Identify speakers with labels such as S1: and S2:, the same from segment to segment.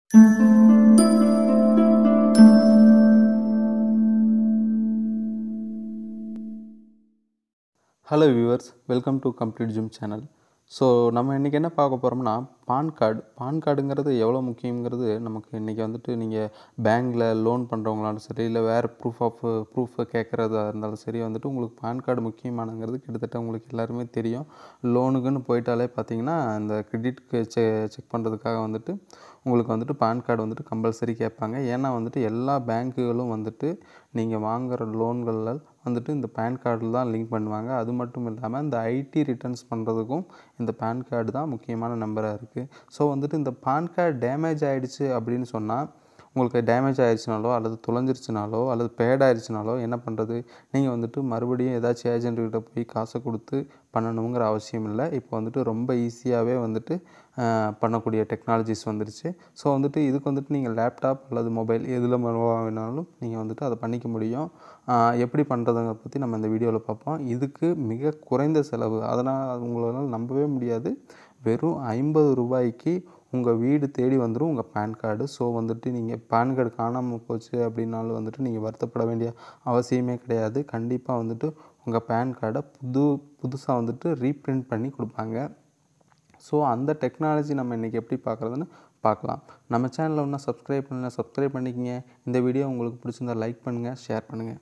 S1: hello viewers welcome to complete gym channel so நம்ம இன்றைக்கி என்ன பார்க்க போகிறோம்னா பான் கார்டு பான் கார்டுங்கிறது எவ்வளோ முக்கியங்கிறது நமக்கு இன்றைக்கி வந்துட்டு நீங்கள் பேங்க்கில் லோன் பண்ணுறவங்களாலும் சரி இல்லை வேறு ப்ரூஃப் ஆஃப் ப்ரூஃபை கேட்குறதா இருந்தாலும் சரி வந்துட்டு உங்களுக்கு பான் கார்டு முக்கியமானங்கிறது கிட்டத்தட்ட உங்களுக்கு எல்லாருமே தெரியும் லோனுக்குன்னு போயிட்டாலே பார்த்தீங்கன்னா இந்த கிரெடிட் செ செக் பண்ணுறதுக்காக வந்துட்டு உங்களுக்கு வந்துட்டு பான் கார்டு வந்துட்டு கம்பல்சரி கேட்பாங்க ஏன்னா வந்துட்டு எல்லா பேங்க்குகளும் வந்துட்டு நீங்கள் வாங்குகிற லோன்களில் வந்துட்டு இந்த பேன் கார்டில் தான் லிங்க் பண்ணுவாங்க அது மட்டும் இல்லாமல் இந்த ஐடி ரிட்டர்ன்ஸ் பண்ணுறதுக்கும் இந்த பேன் கார்டு தான் முக்கியமான நம்பராக இருக்குது ஸோ வந்துட்டு இந்த பான் கார்டு டேமேஜ் ஆகிடுச்சு அப்படின்னு சொன்னால் உங்களுக்கு டேமேஜ் ஆயிடுச்சுனாலோ அல்லது தொலைஞ்சிருச்சுனாலோ அல்லது பேட் ஆயிடுச்சுனாலோ என்ன பண்ணுறது நீங்கள் வந்துட்டு மறுபடியும் ஏதாச்சும் ஏஜென்ட்டுக்கிட்ட போய் காசை கொடுத்து பண்ணணுங்கிற அவசியம் இல்லை இப்போ வந்துட்டு ரொம்ப ஈஸியாகவே வந்துட்டு பண்ணக்கூடிய டெக்னாலஜிஸ் வந்துருச்சு ஸோ வந்துட்டு இதுக்கு வந்துட்டு நீங்கள் லேப்டாப் அல்லது மொபைல் எதில் வேணாலும் நீங்கள் வந்துட்டு அதை பண்ணிக்க முடியும் எப்படி பண்ணுறதுங்க பற்றி நம்ம இந்த வீடியோவில் பார்ப்போம் இதுக்கு மிக குறைந்த செலவு அதனால் உங்களால் நம்பவே முடியாது வெறும் ஐம்பது ரூபாய்க்கு உங்கள் வீடு தேடி வந்துடும் உங்கள் பேன் கார்டு ஸோ வந்துட்டு நீங்கள் பேன் கார்டு காணாமல் போச்சு அப்படின்னாலும் வந்துட்டு நீங்கள் வருத்தப்பட வேண்டிய அவசியமே கிடையாது கண்டிப்பாக வந்துட்டு உங்கள் பேன் கார்டை புது புதுசாக வந்துட்டு ரீப்ரிண்ட் பண்ணி கொடுப்பாங்க ஸோ அந்த டெக்னாலஜி நம்ம இன்றைக்கி எப்படி பார்க்குறதுன்னு பார்க்கலாம் நம்ம சேனலில் ஒன்றும் சப்ஸ்கிரைப் பண்ணல சப்ஸ்கிரைப் பண்ணிக்கங்க இந்த வீடியோ உங்களுக்கு பிடிச்சிருந்தா லைக் பண்ணுங்கள் ஷேர் பண்ணுங்கள்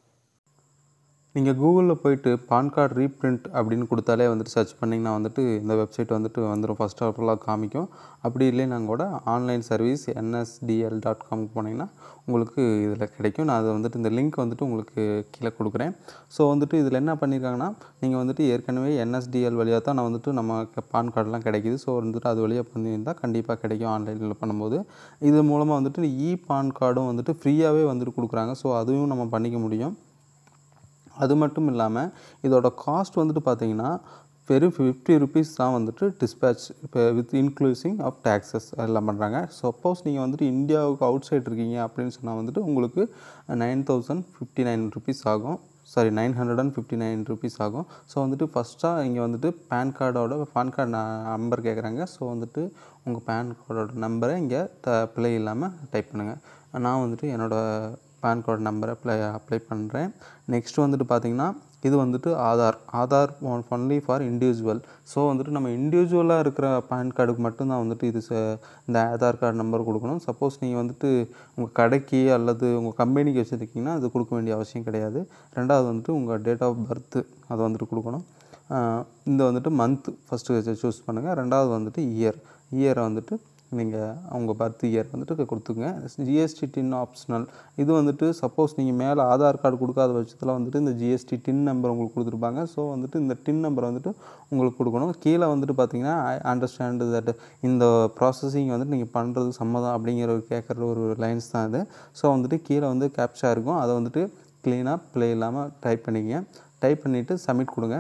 S1: நீங்கள் கூகுளில் போயிட்டு பான் கார்டு ரீப்ரிண்ட் அப்படின்னு கொடுத்தாலே வந்துட்டு சர்ச் பண்ணிங்கன்னா வந்துட்டு இந்த வெப்சைட் வந்துட்டு வந்துடும் ஃபஸ்ட் ஆஃப் ஆலாக காமிக்கும் அப்படி இல்லைன்னா கூட online service NSDL dot com போனீங்கன்னா உங்களுக்கு இதில் கிடைக்கும் நான் அதை வந்துட்டு இந்த லிங்க் வந்துட்டு உங்களுக்கு கீழே கொடுக்குறேன் ஸோ வந்துட்டு இதில் என்ன பண்ணியிருக்காங்கன்னா நீங்கள் வந்துட்டு ஏற்கனவே என்எஸ்டிஎல் வழியாக தான் நான் வந்துட்டு நம்ம பான் கார்டெலாம் கிடைக்கிது ஸோ வந்துட்டு அது வழியாக பண்ணியிருந்தால் கண்டிப்பாக கிடைக்கும் ஆன்லைனில் பண்ணும்போது இது மூலமாக வந்துட்டு இ பான் கார்டும் வந்துட்டு ஃப்ரீயாகவே வந்துட்டு கொடுக்குறாங்க ஸோ அதுவும் நம்ம பண்ணிக்க முடியும் அது மட்டும் இல்லாமல் இதோட காஸ்ட் வந்துட்டு பார்த்தீங்கன்னா வெறும் ஃபிஃப்டி ருபீஸ் தான் வந்துட்டு டிஸ்பேச் இப்போ வித் இன்க்ளூசிங் ஆஃப் டேக்ஸஸ் எல்லாம் பண்ணுறாங்க சப்போஸ் நீங்கள் வந்துட்டு இந்தியாவுக்கு அவுட் சைட் இருக்கீங்க அப்படின்னு சொன்னால் வந்துட்டு உங்களுக்கு nine thousand fifty nine rupees ஆகும் sorry nine hundred and fifty nine rupees ஆகும் ஸோ வந்துட்டு ஃபஸ்ட்டாக இங்கே வந்துட்டு பேன் கார்டோட பேன் கார்டு நம்பர் கேட்குறாங்க ஸோ வந்துட்டு உங்கள் பேன் கார்டோட நம்பரை இங்கே த பிழை இல்லாமல் டைப் பண்ணுங்கள் நான் வந்துட்டு என்னோடய பேன் கார்டு நம்பரை அப்ளை அப்ளை பண்ணுறேன் நெக்ஸ்ட் வந்துட்டு பார்த்திங்கன்னா இது வந்துட்டு Aadhaar Aadhaar only for individual so வந்துட்டு நம்ம இண்டிவிஜுவலாக இருக்கிற பேன் கார்டுக்கு மட்டும்தான் வந்துட்டு இது இந்த ஆதார் கார்டு நம்பர் கொடுக்கணும் சப்போஸ் நீங்கள் வந்துட்டு உங்கள் கடைக்கு அல்லது உங்கள் கம்பெனிக்கு வச்சுருக்கீங்கன்னா அது கொடுக்க வேண்டிய அவசியம் கிடையாது ரெண்டாவது வந்துட்டு உங்கள் டேட் ஆஃப் பர்த்து அதை வந்துட்டு கொடுக்கணும் இந்த வந்துட்டு மந்த் ஃபஸ்ட்டு சூஸ் பண்ணுங்கள் ரெண்டாவது வந்துட்டு இயர் இயரை வந்துட்டு நீங்கள் அவங்க பர்த் இயர் வந்துட்டு கொடுத்துங்க ஜிஎஸ்டி டின் ஆப்ஷனல் இது வந்துட்டு சப்போஸ் நீங்கள் மேலே ஆதார் கார்டு கொடுக்காத பட்சத்தில் வந்துட்டு இந்த ஜிஎஸ்டி டின் நம்பர் உங்களுக்கு கொடுத்துருப்பாங்க ஸோ வந்துட்டு இந்த டின் நம்பர் வந்துட்டு உங்களுக்கு கொடுக்கணும் கீழே வந்துட்டு பார்த்தீங்கன்னா ஐ அண்டர்ஸ்டாண்டு தட் இந்த ப்ராசஸிங் வந்துட்டு நீங்கள் பண்ணுறது சம்மதம் அப்படிங்கிற ஒரு கேட்குற ஒரு லைன்ஸ் தான் இது ஸோ வந்துட்டு கீழே வந்து கேப்ஷா இருக்கும் அதை வந்துட்டு க்ளீனாக ப்ளே இல்லாமல் டைப் பண்ணிக்கங்க டைப் பண்ணிவிட்டு சப்மிட் கொடுங்க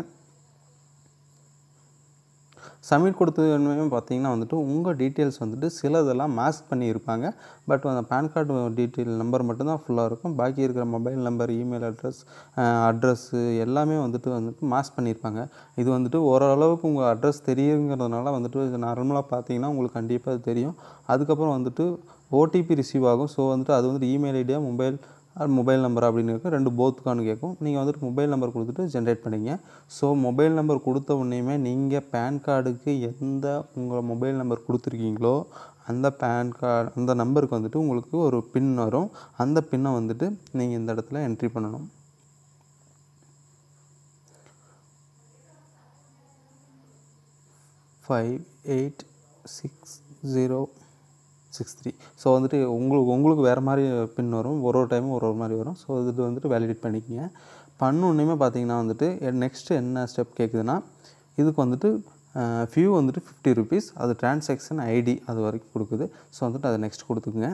S1: சப்மிட் கொடுத்ததுமே பார்த்தீங்கன்னா வந்துட்டு உங்கள் டீட்டெயில்ஸ் வந்துட்டு சிலதெல்லாம் மாஸ்க் பண்ணியிருப்பாங்க பட் அந்த பேன் கார்டு டீட்டெயில் நம்பர் மட்டும்தான் ஃபுல்லாக இருக்கும் பாக்கி இருக்கிற mobile number email address address எல்லாமே வந்துட்டு வந்துட்டு மாஸ்க் பண்ணியிருப்பாங்க இது வந்துட்டு ஓரளவுக்கு உங்கள் அட்ரஸ் தெரியுங்கிறதுனால வந்துட்டு நார்மலாக பார்த்தீங்கன்னா உங்களுக்கு கண்டிப்பாக அது தெரியும் அதுக்கப்புறம் வந்துட்டு ஓடிபி ரிசீவ் ஆகும் ஸோ வந்துட்டு அது வந்துட்டு email idea mobile mobile number அப்படின்னு இருக்கும் ரெண்டு போத்துக்கானு கேட்கும் நீங்கள் வந்துட்டு மொபைல் நம்பர் கொடுத்துட்டு ஜென்ரேட் பண்ணிங்க ஸோ மொபைல் நம்பர் கொடுத்த உடனேயுமே நீங்கள் பேன் கார்டுக்கு எந்த உங்கள் மொபைல் நம்பர் கொடுத்துருக்கீங்களோ அந்த பேன் கார்டு அந்த நம்பருக்கு வந்துட்டு உங்களுக்கு ஒரு பின் வரும் அந்த பின்னை வந்துட்டு நீங்கள் இந்த இடத்துல என்ட்ரி பண்ணணும் five eight six zero six three so வந்துட்டு உங்களுக்கு உங்களுக்கு வேறு மாதிரி பின் வரும் ஒரு ஒரு டைமும் ஒரு ஒரு மாதிரி வரும் ஸோ இது வந்துட்டு வேலிடேட் பண்ணிக்கோங்க பண்ணோன்னுமே பார்த்தீங்கன்னா வந்துட்டு நெக்ஸ்ட்டு என்ன ஸ்டெப் கேட்குதுன்னா இதுக்கு வந்துட்டு ஃபியூ வந்துட்டு ஃபிஃப்டி ருபீஸ் அது டிரான்சாக்ஷன் ஐடி அது வரைக்கும் கொடுக்குது ஸோ வந்துட்டு அதை நெக்ஸ்ட் கொடுத்துக்குங்க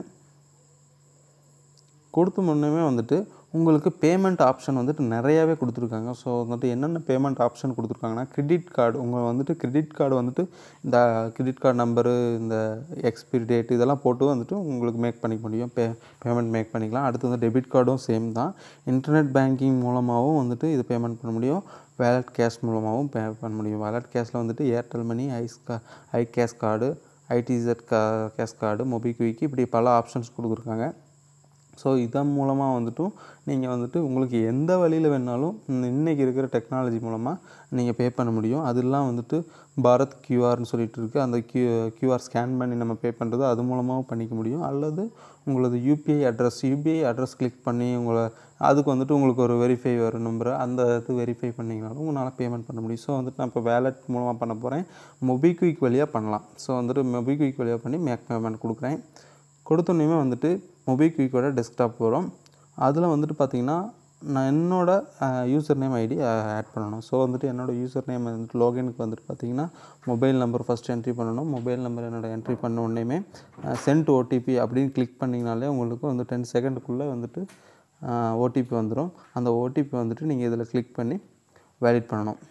S1: கொடுத்த முன்னே வந்துட்டு உங்களுக்கு பேமெண்ட் ஆப்ஷன் வந்துட்டு நிறையாவே கொடுத்துருக்காங்க ஸோ வந்துட்டு என்னென்ன பேமெண்ட் ஆப்ஷன் கொடுத்துருக்காங்கன்னா கிரெடிட் கார்டு உங்கள் வந்துட்டு கிரெடிட் கார்டு வந்துட்டு இந்த கிரெடிட் கார்டு நம்பரு இந்த எக்ஸ்பிரி டேட் இதெல்லாம் போட்டு வந்துட்டு உங்களுக்கு மேக் பண்ணிக்க முடியும் பே பேமெண்ட் மேக் பண்ணிக்கலாம் அடுத்து வந்து டெபிட் கார்டும் சேம் தான் இன்டர்நெட் பேங்கிங் மூலமாகவும் வந்துட்டு இது பேமெண்ட் பண்ண முடியும் வேலட் கேஷ் மூலமாகவும் பே பண்ண முடியும் வேலட் கேஷில் வந்துட்டு ஏர்டெல் மணி ஐஸ் கா ஐ கேஷ் கார்டு ஐடிசெட் கா கேஷ் கார்டு மொபிக்விக் இப்படி பல ஆப்ஷன்ஸ் கொடுத்துருக்காங்க ஸோ இதன் மூலமாக வந்துட்டும் நீங்கள் வந்துட்டு உங்களுக்கு எந்த வழியில் வேணாலும் இன்றைக்கி இருக்கிற டெக்னாலஜி மூலமாக நீங்கள் பே பண்ண முடியும் அதெல்லாம் வந்துட்டு பாரத் கியூஆர்னு சொல்லிட்டு இருக்குது அந்த கியூ கியூஆர் ஸ்கேன் பண்ணி நம்ம பே பண்ணுறது அது மூலமாகவும் பண்ணிக்க முடியும் அல்லது உங்களது UPI address UPI address click பண்ணி உங்களை அதுக்கு வந்துட்டு உங்களுக்கு ஒரு வெரிஃபை வரும் நம்பர் அந்த இது வெரிஃபை பண்ணிங்கனாலும் உங்களால் பேமெண்ட் பண்ண முடியும் ஸோ வந்துட்டு நான் இப்போ வேலட் மூலமாக பண்ண போகிறேன் மொபிக்விக் வழியாக பண்ணலாம் ஸோ வந்துட்டு மொபிக்விக் வழியாக பண்ணி மேக் பேமெண்ட் கொடுக்குறேன் கொடுத்தோன்னே வந்துட்டு மொபிக்விக்கோட டெஸ்க்டாப் வரும் அதில் வந்துட்டு பார்த்தீங்கன்னா நான் என்னோட யூசர் நேம் ஐடி ஆட் பண்ணணும் ஸோ வந்துட்டு என்னோட யூசர் நேம் வந்துட்டு லாகினுக்கு வந்துட்டு பார்த்தீங்கன்னா மொபைல் நம்பர் ஃபஸ்ட் என்ட்ரி பண்ணணும் மொபைல் நம்பர் என்னோட என்ட்ரி பண்ண உடனேமே சென்ட் ஓடிபி அப்படின்னு கிளிக் பண்ணிங்கனாலே உங்களுக்கு வந்து டென் செகண்டுக்குள்ளே வந்துட்டு ஓடிபி வந்துடும் அந்த ஓடிபி வந்துட்டு நீங்கள் இதில் கிளிக் பண்ணி வேலிட் பண்ணணும்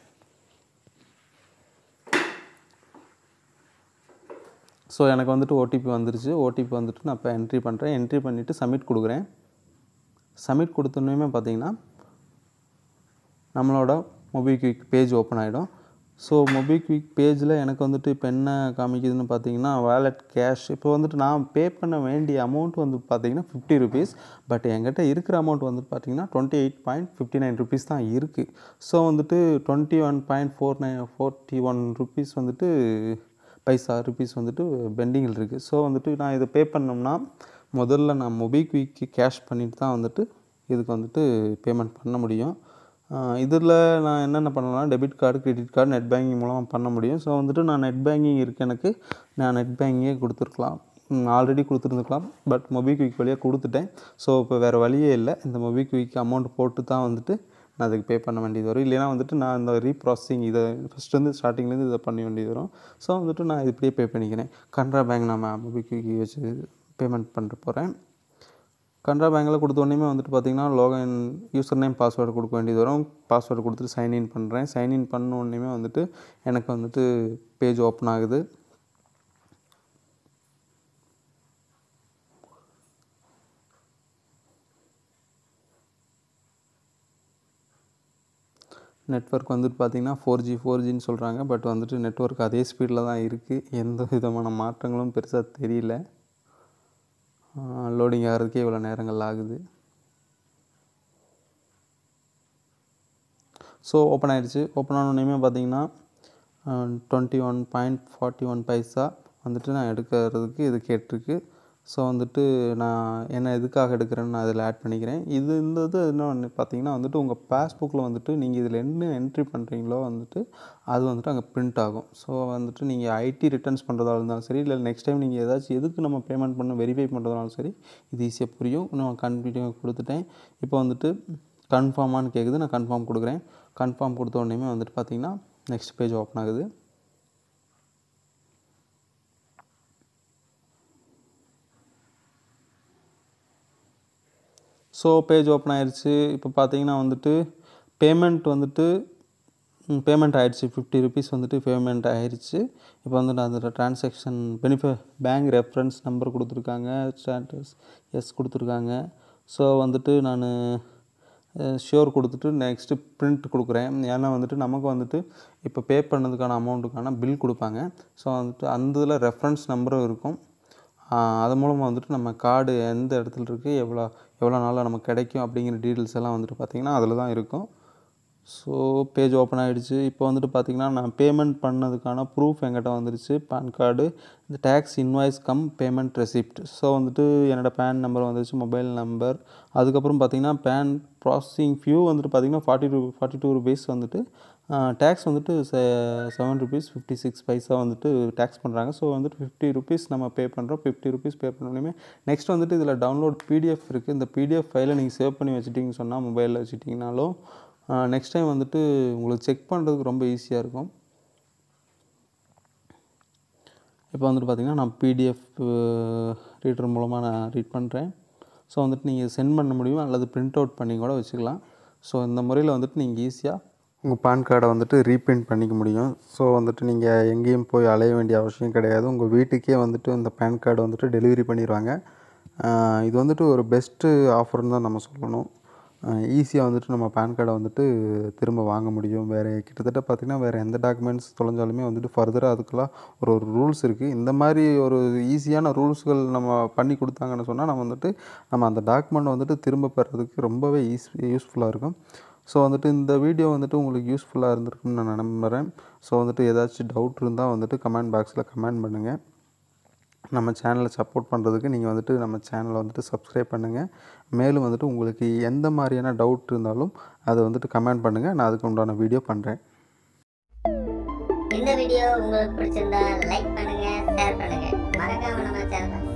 S1: ஸோ எனக்கு வந்துட்டு ஓடிபி வந்துருச்சு ஓடிபி வந்துட்டு நான் இப்போ என்ட்ரி பண்ணுறேன் என்ட்ரி பண்ணிவிட்டு சப்மிட் கொடுக்குறேன் சப்மிட் கொடுத்தோன்னே பார்த்தீங்கன்னா நம்மளோட மொபிக்விக் பேஜ் ஓப்பன் ஆகிடும் ஸோ மொபிக்விக் பேஜில் எனக்கு வந்துட்டு இப்போ என்ன காமிக்குதுன்னு பார்த்தீங்கன்னா வேலட் கேஷ் இப்போ வந்துட்டு நான் பே பண்ண வேண்டிய அமௌண்ட் வந்து பார்த்தீங்கன்னா ஃபிஃப்டி ருபீஸ் பட் என்கிட்ட இருக்கிற அமௌண்ட் வந்துட்டு பார்த்தீங்கன்னா twenty eight point fifty nine rupees தான் இருக்குது ஸோ வந்துட்டு twenty one point four nine forty one rupees வந்துட்டு பைசா ருபீஸ் வந்துட்டு பெண்டிங்கில் இருக்குது ஸோ வந்துட்டு நான் இதை பே பண்ணோம்னா முதல்ல நான் மொபிக்விக்கு கேஷ் பண்ணிட்டு தான் வந்துட்டு இதுக்கு வந்துட்டு பேமெண்ட் பண்ண முடியும் இதில் நான் என்னென்ன பண்ணலாம் debit card credit card net banking மூலமாக பண்ண முடியும் ஸோ வந்துட்டு நான் நெட் பேங்கிங் இருக்குது எனக்கு நான் நெட் பேங்கிங்கே கொடுத்துருக்கலாம் ஆல்ரெடி கொடுத்துருந்துருக்கலாம் பட் மொபிக்விக் வழியாக கொடுத்துட்டேன் ஸோ இப்போ வேறு வழியே இல்லை இந்த மொபிக்விக் அமௌண்ட் போட்டு தான் வந்துட்டு நான் அதுக்கு பே பண்ண வேண்டியது வரும் இல்லைனா வந்துட்டு நான் இந்த ரீப்ராசஸிங் இதை ஃபஸ்ட்டு ஸ்டார்டிங்லேருந்து இதை பண்ண வேண்டியது வரும் ஸோ வந்துட்டு நான் இது இப்படியே பே பண்ணிக்கிறேன் கனரா பேங்க் நான் மொபிக்விக் வச்சு பேமெண்ட் பண்ணிட்டு போகிறேன் கனரா பேங்கில் கொடுத்த உடனே வந்துட்டு பார்த்தீங்கன்னா லோகன் யூசர் நேம் பாஸ்வேர்டு கொடுக்க வேண்டியது வரும் பாஸ்வேர்டு கொடுத்துட்டு சைன்இன் பண்ணுறேன் சைன்இன் பண்ண உடனே வந்துட்டு எனக்கு வந்துட்டு பேஜ் ஓப்பன் ஆகுது நெட்ஒர்க் வந்துட்டு பார்த்திங்கன்னா ஃபோர் ஜி ஃபோர் ஜின்னு சொல்கிறாங்க பட் வந்துட்டு நெட்ஒர்க் அதே ஸ்பீடில் தான் இருக்குது எந்த விதமான மாற்றங்களும் பெருசாக தெரியல லோடிங் ஆகிறதுக்கே இவ்வளோ நேரங்கள் ஆகுது ஸோ ஓப்பன் ஆகிடுச்சு ஓப்பன் ஆனோடனே பார்த்தீங்கன்னா twenty one point forty one paisa வந்துட்டு நான் எடுக்கிறதுக்கு இது கேட்டிருக்கு ஸோ வந்துட்டு நான் என்ன எதுக்காக எடுக்கிறேன்னு நான் இதில் ஆட் பண்ணிக்கிறேன் இது இந்த இது என்ன பார்த்தீங்கன்னா வந்துட்டு உங்கள் பாஸ்புக்கில் வந்துட்டு நீங்கள் இதில் என்ன என்ட்ரி பண்ணுறீங்களோ வந்துட்டு அது வந்துட்டு அங்கே பிரிண்ட் ஆகும் ஸோ வந்துட்டு நீங்கள் ஐடி ரிட்டர்ன்ஸ் பண்ணுறதா இருந்தாலும் சரி இல்லை நெக்ஸ்ட் டைம் நீங்கள் ஏதாச்சும் எதுக்கு நம்ம பேமெண்ட் பண்ண வெரிஃபை பண்ணுறதுனாலும் சரி இது ஈஸியாக புரியும் நான் கன்ஃபியூட்டிவாக கொடுத்துட்டேன் இப்போ வந்துட்டு கன்ஃபார்மானு கேட்குது நான் கன்ஃபார்ம் கொடுக்குறேன் கன்ஃபார்ம் கொடுத்த உடனே வந்துட்டு பார்த்தீங்கன்னா நெக்ஸ்ட் பேஜ் ஓப்பன் ஆகுது ஸோ பேஜ் ஓப்பன் ஆயிடுச்சு இப்போ பார்த்தீங்கன்னா வந்துட்டு பேமெண்ட் வந்துட்டு பேமெண்ட் ஆயிடுச்சு ஃபிஃப்டி ருபீஸ் வந்துட்டு பேமெண்ட் ஆயிடுச்சு இப்போ வந்துட்டு அதில் ட்ரான்சாக்ஷன் பெனிஃபி பேங்க் ரெஃபரன்ஸ் நம்பர் கொடுத்துருக்காங்க ஸ்டாட்டஸ் எஸ் கொடுத்துருக்காங்க ஸோ வந்துட்டு நான் ஷியோர் கொடுத்துட்டு நெக்ஸ்ட்டு பிரிண்ட் கொடுக்குறேன் ஏன்னா வந்துட்டு நமக்கு வந்துட்டு இப்போ பே பண்ணதுக்கான அமௌண்ட்டுக்கான பில் கொடுப்பாங்க ஸோ வந்துட்டு அந்த இதில் ரெஃபரன்ஸ் நம்பரும் இருக்கும் அது மூலமாக வந்துட்டு நம்ம கார்டு எந்த இடத்துல இருக்குது எவ்வளோ எவ்வளோ நாளில் நமக்கு கிடைக்கும் அப்படிங்கிற டீட்டெயில்ஸ் எல்லாம் வந்துட்டு பார்த்திங்கன்னா அதில் தான் இருக்கும் ஸோ பேஜ் ஓப்பன் ஆகிடுச்சு இப்போ வந்துட்டு பார்த்திங்கன்னா நான் பேமெண்ட் பண்ணதுக்கான ப்ரூஃப் என்கிட்ட வந்துருச்சு பேன் கார்டு இந்த tax invoice cum payment receipt so வந்துட்டு என்னோடய பேன் நம்பர் வந்துருச்சு மொபைல் நம்பர் அதுக்கப்புறம் பார்த்திங்கன்னா பேன் ப்ராசஸிங் ஃபியூ வந்துட்டு பார்த்திங்கன்னா forty two forty two rupees வந்துட்டு டேக்ஸ் வந்துட்டு seven rupees fifty six paisa வந்துட்டு டேக்ஸ் பண்ணுறாங்க ஸோ வந்துட்டு ஃபிஃப்டி ருபீஸ் நம்ம பே பண்ணுறோம் ஃபிஃப்டி ருபீஸ் பே பண்ணணுமே நெக்ஸ்ட் வந்துட்டு இதில் டவுன்லோட் பிடிஎஃப் இருக்குது இந்த பிடிஎஃப் ஃபைலை நீங்கள் சேவ் பண்ணி வச்சுட்டிங்கன்னு சொன்னால் மொபைலில் வச்சுட்டிங்கனாலும் நெக்ஸ்ட் டைம் வந்துட்டு உங்களுக்கு செக் பண்ணுறதுக்கு ரொம்ப ஈஸியாக இருக்கும் இப்போ வந்துட்டு பார்த்திங்கன்னா நான் பிடிஎஃப் ரீடர் மூலமாக நான் ரீட் பண்ணுறேன் ஸோ வந்துட்டு நீங்கள் சென்ட் பண்ண முடியும் அல்லது பிரிண்ட் அவுட் பண்ணி கூட வச்சுக்கலாம் ஸோ இந்த முறையில் வந்துட்டு நீங்கள் ஈஸியாக உங்கள் பேன் கார்டை வந்துட்டு ரீபிரிண்ட் பண்ணிக்க முடியும் ஸோ வந்துட்டு நீங்கள் எங்கேயும் போய் அலைய வேண்டிய அவசியம் கிடையாது உங்கள் வீட்டுக்கே வந்துட்டு இந்த பேன் கார்டு வந்துட்டு டெலிவரி பண்ணிடுவாங்க இது வந்துட்டு ஒரு பெஸ்ட்டு ஆஃபர்னு தான் நம்ம சொல்லணும் ஈஸியாக வந்துட்டு நம்ம பேன் கார்டை வந்துட்டு திரும்ப வாங்க முடியும் வேறு கிட்டத்தட்ட பார்த்திங்கன்னா வேறு எந்த டாக்குமெண்ட்ஸ் தொலைஞ்சாலுமே வந்துட்டு ஃபர்தராக அதுக்கெல்லாம் ஒரு ஒரு ரூல்ஸ் இருக்குது இந்த மாதிரி ஒரு ஈஸியான ரூல்ஸ்கள் நம்ம பண்ணி கொடுத்தாங்கன்னு சொன்னால் நம்ம வந்துட்டு நம்ம அந்த டாக்குமெண்ட் வந்துட்டு திரும்ப பெறதுக்கு ரொம்பவே ஈஸ் யூஸ்ஃபுல்லாக இருக்கும் ஸோ வந்துட்டு இந்த வீடியோ வந்துட்டு உங்களுக்கு யூஸ்ஃபுல்லாக இருந்திருக்கும்னு நான் நம்புகிறேன் ஸோ வந்துட்டு ஏதாச்சும் டவுட் இருந்தால் வந்துட்டு கமெண்ட் பாக்ஸில் கமெண்ட் பண்ணுங்கள் நம்ம சேனலை சப்போர்ட் பண்ணுறதுக்கு நீங்கள் வந்துட்டு நம்ம சேனலை வந்துட்டு சப்ஸ்கிரைப் பண்ணுங்கள் மேலும் வந்துட்டு உங்களுக்கு எந்த மாதிரியான டவுட் இருந்தாலும் அதை வந்துட்டு கமெண்ட் பண்ணுங்கள் நான் அதுக்கு உண்டான வீடியோ பண்ணுறேன்
S2: இந்த வீடியோ உங்களுக்கு பிடிச்சிருந்தா லைக் பண்ணுங்க ஷேர் பண்ணுங்க மறக்காம நம்ம சேனலை